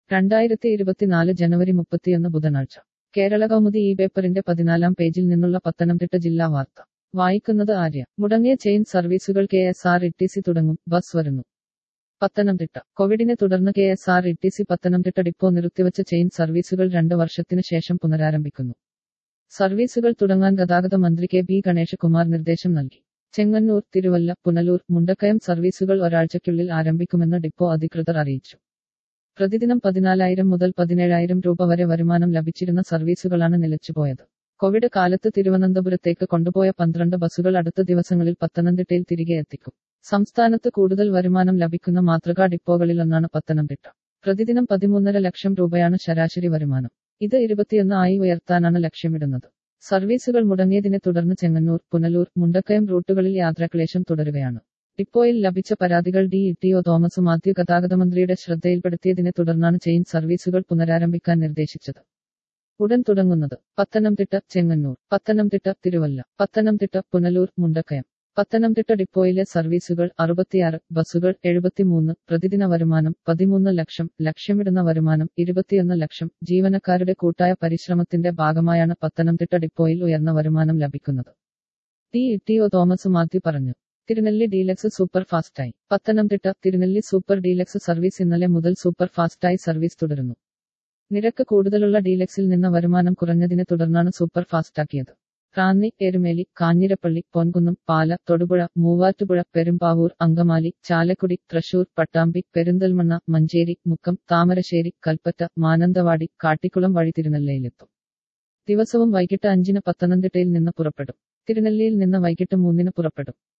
രണ്ടായിരത്തി ഇരുപത്തിനാല് ജനുവരി മുപ്പത്തിയൊന്ന് ബുധനാഴ്ച കേരള കൗമുദി ഈ പേപ്പറിന്റെ പതിനാലാം പേജിൽ നിന്നുള്ള പത്തനംതിട്ട ജില്ലാ വാർത്ത വായിക്കുന്നത് ആര്യ മുടങ്ങിയ ചെയിൻ സർവീസുകൾ K S R T C സി തുടങ്ങും ബസ് വരുന്നു പത്തനംതിട്ട കോവിഡിനെ തുടർന്ന് K S R T C സി പത്തനംതിട്ട ഡിപ്പോ നിർത്തിവച്ച ചെയിൻ സർവീസുകൾ രണ്ട് വർഷത്തിനു ശേഷം പുനരാരംഭിക്കുന്നു സർവീസുകൾ തുടങ്ങാൻ ഗതാഗത മന്ത്രി കെ ബി ഗണേശകുമാർ നിർദ്ദേശം നൽകി ചെങ്ങന്നൂർ തിരുവല്ല പുനലൂർ മുണ്ടക്കയം സർവീസുകൾ ഒരാഴ്ചയ്ക്കുള്ളിൽ ആരംഭിക്കുമെന്ന് ഡിപ്പോ അധികൃതർ അറിയിച്ചു പ്രതിദിനം പതിനാലായിരം മുതൽ പതിനേഴായിരം രൂപ വരെ വരുമാനം ലഭിച്ചിരുന്ന സർവീസുകളാണ് നിലച്ചുപോയത് കോവിഡ് കാലത്ത് തിരുവനന്തപുരത്തേക്ക് കൊണ്ടുപോയ പന്ത്രണ്ട് ബസ്സുകൾ അടുത്ത ദിവസങ്ങളിൽ പത്തനംതിട്ടയിൽ തിരികെ എത്തിക്കും സംസ്ഥാനത്ത് കൂടുതൽ വരുമാനം ലഭിക്കുന്ന മാതൃകാ ഡിപ്പോകളിലൊന്നാണ് പത്തനംതിട്ട പ്രതിദിനം പതിമൂന്നര ലക്ഷം രൂപയാണ് ശരാശരി വരുമാനം ഇത് ഇരുപത്തിയൊന്ന് ആയി ഉയർത്താനാണ് ലക്ഷ്യമിടുന്നത് സർവീസുകൾ മുടങ്ങിയതിനെ തുടർന്ന് ചെങ്ങന്നൂർ പുനലൂർ മുണ്ടക്കയം റൂട്ടുകളിൽ യാത്രാക്ലേശം തുടരുകയാണ് ഡിപ്പോയിൽ ലഭിച്ച പരാതികൾ D E O Thomas Mathew ഗതാഗത മന്ത്രിയുടെ ശ്രദ്ധയിൽപ്പെടുത്തിയതിനെ തുടർന്നാണ് ചെയിൻ സർവീസുകൾ പുനരാരംഭിക്കാൻ നിർദ്ദേശിച്ചത് ഉടൻ തുടങ്ങുന്നത് പത്തനംതിട്ട ചെങ്ങന്നൂർ പത്തനംതിട്ട തിരുവല്ല പത്തനംതിട്ട പുനലൂർ മുണ്ടക്കയം പത്തനംതിട്ട ഡിപ്പോയിലെ സർവീസുകൾ അറുപത്തിയാറ് ബസ്സുകൾ എഴുപത്തിമൂന്ന് പ്രതിദിന വരുമാനം പതിമൂന്ന് ലക്ഷം ലക്ഷ്യമിടുന്ന വരുമാനം ഇരുപത്തിയൊന്ന് ലക്ഷം ജീവനക്കാരുടെ കൂട്ടായ പരിശ്രമത്തിന്റെ ഭാഗമായാണ് പത്തനംതിട്ട ഡിപ്പോയിൽ ഉയർന്ന വരുമാനം ലഭിക്കുന്നത് T E O Thomas Mathew പറഞ്ഞു തിരുനെല്ലി ഡീലക്സ് സൂപ്പർ ഫാസ്റ്റായി Pathanamthitta Thirunelli super deluxe service ഇന്നലെ മുതൽ സൂപ്പർ ഫാസ്റ്റായി സർവീസ് തുടരുന്നു നിരക്ക് കൂടുതലുള്ള ഡീലക്സിൽ നിന്ന് വരുമാനം കുറഞ്ഞതിനെ തുടർന്നാണ് സൂപ്പർ ഫാസ്റ്റാക്കിയത് റാന്നി എരുമേലി കാഞ്ഞിരപ്പള്ളി പൊൻകുന്നം പാല തൊടുപുഴ മൂവാറ്റുപുഴ പെരുമ്പാവൂർ അങ്കമാലി ചാലക്കുടി തൃശൂർ പട്ടാമ്പി പെരിന്തൽമണ്ണ മഞ്ചേരി മുക്കം താമരശ്ശേരി കൽപ്പറ്റ മാനന്തവാടി കാട്ടിക്കുളം വഴി തിരുനെല്ലയിലെത്തും ദിവസവും വൈകിട്ട് അഞ്ചിന് പത്തനംതിട്ടയിൽ നിന്ന് പുറപ്പെടും തിരുനെല്ലിയിൽ നിന്ന് വൈകിട്ട് മൂന്നിന് പുറപ്പെടും